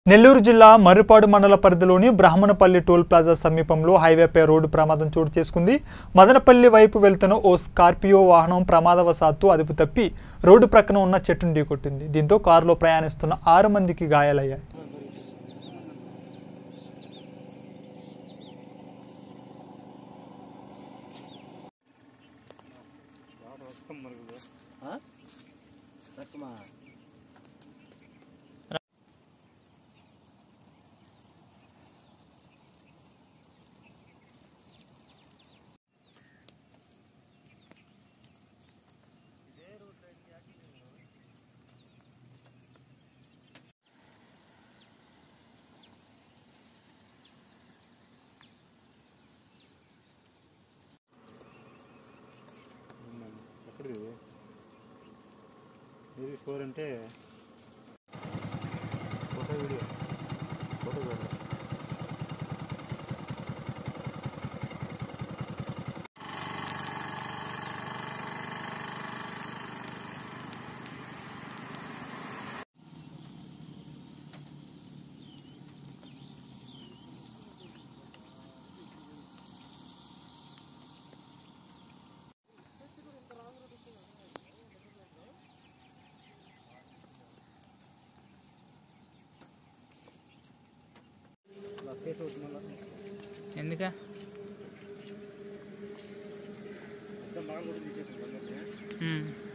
నెల్లూరు జిల్లా మర్రిపాడు మండల పరిధిలోని బ్రాహ్మణపల్లి టోల్ ప్లాజా సమీపంలో హైవేపై రోడ్డు ప్రమాదం చోటు చేసుకుంది మదనపల్లి వైపు వెళ్తున్న ఓ స్కార్పియో వాహనం ప్రమాదవశాత్తు అదుపు తప్పి రోడ్డు ప్రక్కన ఉన్న చెట్టును ఢీకొట్టింది దీంతో కారులో ప్రయాణిస్తున్న ఆరు మందికి గాయాలయ్యాయి రక్తమా ఎక్కడిది ఇది ఫోర్ అంటే ఫోటో వీడియో ఫోటో చూడాలి ఎందుక మొత్తం మగలు కూడా తీసేసాను అందరినీ. ఉమ్.